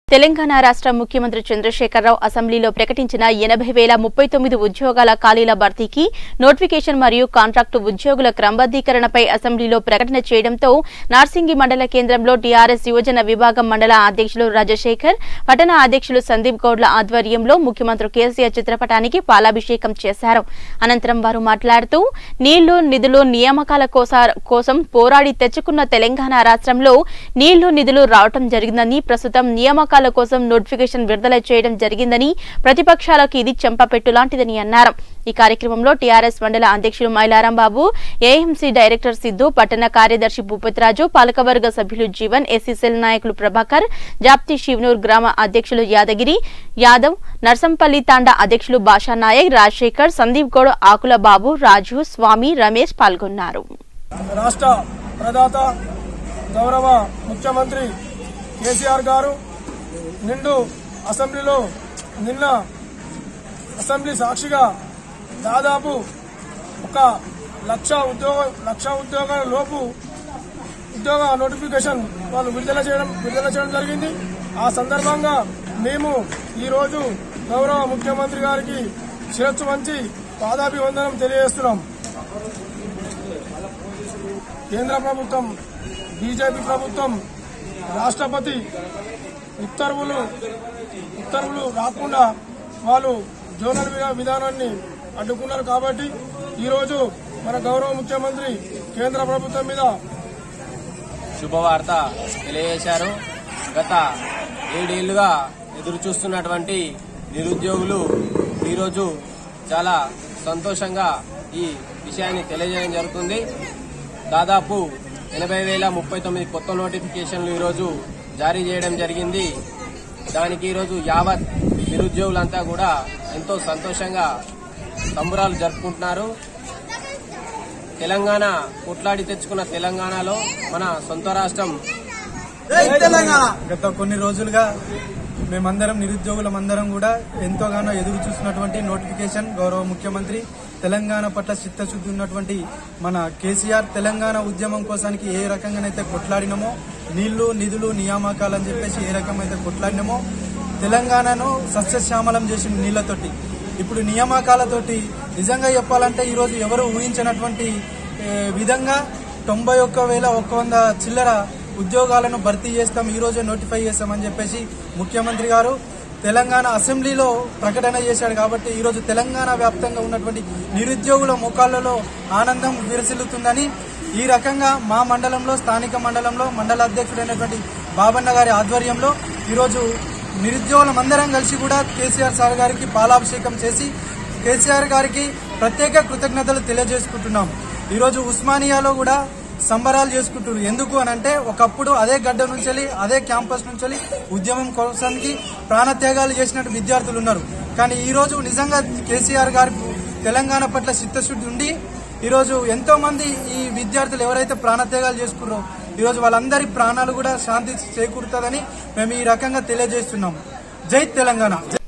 తెలంగాణ రాష్ట్ర ముఖ్యమంత్రి చంద్రశేఖరరావు అసెంబ్లీలో ప్రకటించిన ఎనభై వేల ముప్పై తొమ్మిది ఉద్యోగాల ఖాళీల భర్తీకి నోటిఫికేషన్ మరియు కాంట్రాక్టు ఉద్యోగుల క్రమబద్దీకరణపై అసెంబ్లీలో ప్రకటన చేయడంతో నార్సింగి మండల కేంద్రంలో టీఆర్ఎస్ యువజన విభాగం మండల అధ్యక్షులు రాజశేఖర్ పట్టణ అధ్యక్షులు సందీప్ గౌడ్ల ఆధ్వర్యంలో ముఖ్యమంత్రి కేసీఆర్ చిత్రపటానికి పాలాభిషేకం చేశారు అనంతరం వారు మాట్లాడుతూ నీళ్లు నిధులు నియామకాల కోసా- కోసం పోరాడి తెచ్చుకున్న తెలంగాణ రాష్ట్రంలో నీళ్లు నిధులు రావటం జరిగిందని ప్రస్తుతం నియామకాల కోసం నోటిఫికేషన్ విడుదల చేయడం జరిగిందని ప్రతిపక్షాలకు ఇది చెంపపెట్టు లాంటిదని అన్నారు ఈ కార్యక్రమంలో టీఆర్ఎస్ మండల అధ్యక్షులు మైలారం బాబు ఏఎంసీ డైరెక్టర్ సిద్దు పట్టణ కార్యదర్శి భూపతిరాజు పాలకవర్గ సభ్యులు జీవన్ ఎస్సీసెల్ నాయకులు ప్రభాకర్ జాప్తి శివనూర్ గ్రామ అధ్యక్షులు యాదగిరి యాదవ్ నర్సంపల్లి తాండా అధ్యక్షులు భాషా నాయక్ రాజశేఖర్ సందీప్ గౌడ్ ఆకుల బాబు రాజు స్వామి రమేష్ పాల్గొన్నారు రాష్ట్ర ప్రదాత గౌరవ ముఖ్యమంత్రి కేసీఆర్ గారు నిండు అసెంబ్లీలో నిన్న అసెంబ్లీ సాక్షిగా దాదాపు ఒక లక్ష ఉద్యోగ లక్ష ఉద్యోగాల లోపు ఉద్యోగ నోటిఫికేషన్ వాళ్ళు విడుదల చేయడం విడుదల చేయడం జరిగింది ఆ సందర్భంగా మేము ఈరోజు గౌరవ ముఖ్యమంత్రి గారికి శిరస్సు వంచి పాదాభివందనం తెలియజేస్తున్నాం కేంద్ర ప్రభుత్వం బీజేపీ ప్రభుత్వం రాష్ట్రపతి ఉత్తర్వులు ఉత్తర్వులు రాకుండా వాళ్ళు జోనల్ విధా- విధానాన్ని అడ్డుకున్నారు కాబట్టి ఈరోజు మన గౌరవ ముఖ్యమంత్రి కేంద్ర ప్రభుత్వం మీద శుభవార్త తెలియజేశారు గత ఏడేళ్లుగా ఎదురు చూస్తున్నటువంటి నిరుద్యోగులు ఈరోజు చాలా సంతోషంగా ఈ విషయాన్ని తెలియజేయడం జరుగుతుంది దాదాపు ఎనభై వేల ముప్పై తొమ్మిది కొత్త నోటిఫికేషన్లు ఈరోజు జారీ చేయడం జరిగింది దానికి ఈరోజు యావత్ నిరుద్యోగులంతా కూడా ఎంతో సంతోషంగా సంబురాలు జరుపుకుంటున్నారు తెలంగాణ కొట్లాడి తెచ్చుకున్న తెలంగాణలో మన సొంత రాష్ట్రం గత కొన్ని రోజులుగా మేమందరం నిరుద్యోగులమందరం కూడా ఎంతోగానో ఎదురు చూస్తున్నటువంటి నోటిఫికేషన్ గౌరవ ముఖ్యమంత్రి తెలంగాణ పట్ల చిత్తశుద్ధి ఉన్నటువంటి మన కేసీఆర్ తెలంగాణ ఉద్యమం కోసానికి ఏ రకంగానైతే కొట్లాడినమో నీళ్లు నిధులు నియామకాలు అని చెప్పేసి ఏ రకమైతే కొట్లాడినామో తెలంగాణను సస్యశ్యామలం చేసిన నీళ్లతోటి ఇప్పుడు నియామకాలతోటి నిజంగా చెప్పాలంటే ఈరోజు ఎవరు ఊహించినటువంటి ఏ, విధంగా తొంభై ఒక్క వేల ఒక్క వంద చిల్లర ఉద్యోగాలను భర్తీ చేస్తాం ఈ రోజే నోటిఫై చేస్తామని చెప్పేసి ముఖ్యమంత్రి గారు తెలంగాణ అసెంబ్లీలో ప్రకటన చేశాడు కాబట్టి ఈ రోజు తెలంగాణ వ్యాప్తంగా ఉన్నటువంటి నిరుద్యోగుల ముఖాలలో ఆనందం విరసిల్లుతుందని ఈ రకంగా మా మండలంలో స్థానిక మండలంలో మండల అధ్యక్షుడైనటువంటి బాబన్న గారి ఆధ్వర్యంలో ఈరోజు నిరుద్యోగులమందరం కలిసి కూడా కేసీఆర్ సార్ గారికి పాలాభిషేకం చేసి కేసీఆర్ గారికి ప్రత్యేక కృతజ్ఞతలు తెలియజేసుకుంటున్నాం ఈరోజు ఉస్మానియాలో కూడా సంబరాలు చేసుకుంటున్నారు ఎందుకు అని అంటే ఒకప్పుడు అదే గడ్డ నుంచి అదే క్యాంపస్ నుంచి ఉద్యమం కోసానికి ప్రాణత్యాగాలు చేసినట్టు విద్యార్థులు ఉన్నారు కానీ ఈ రోజు నిజంగా కేసీఆర్ గారి తెలంగాణ పట్ల చిత్తశుద్ధి ఉండి ఈరోజు ఎంతో మంది ఈ విద్యార్థులు ఎవరైతే ప్రాణత్యాగాలు చేసుకున్నారో ఈరోజు వాళ్ళందరి ప్రాణాలు కూడా శాంతి చేకూరుతుందని మేము ఈ రకంగా తెలియజేస్తున్నాం జై తెలంగాణ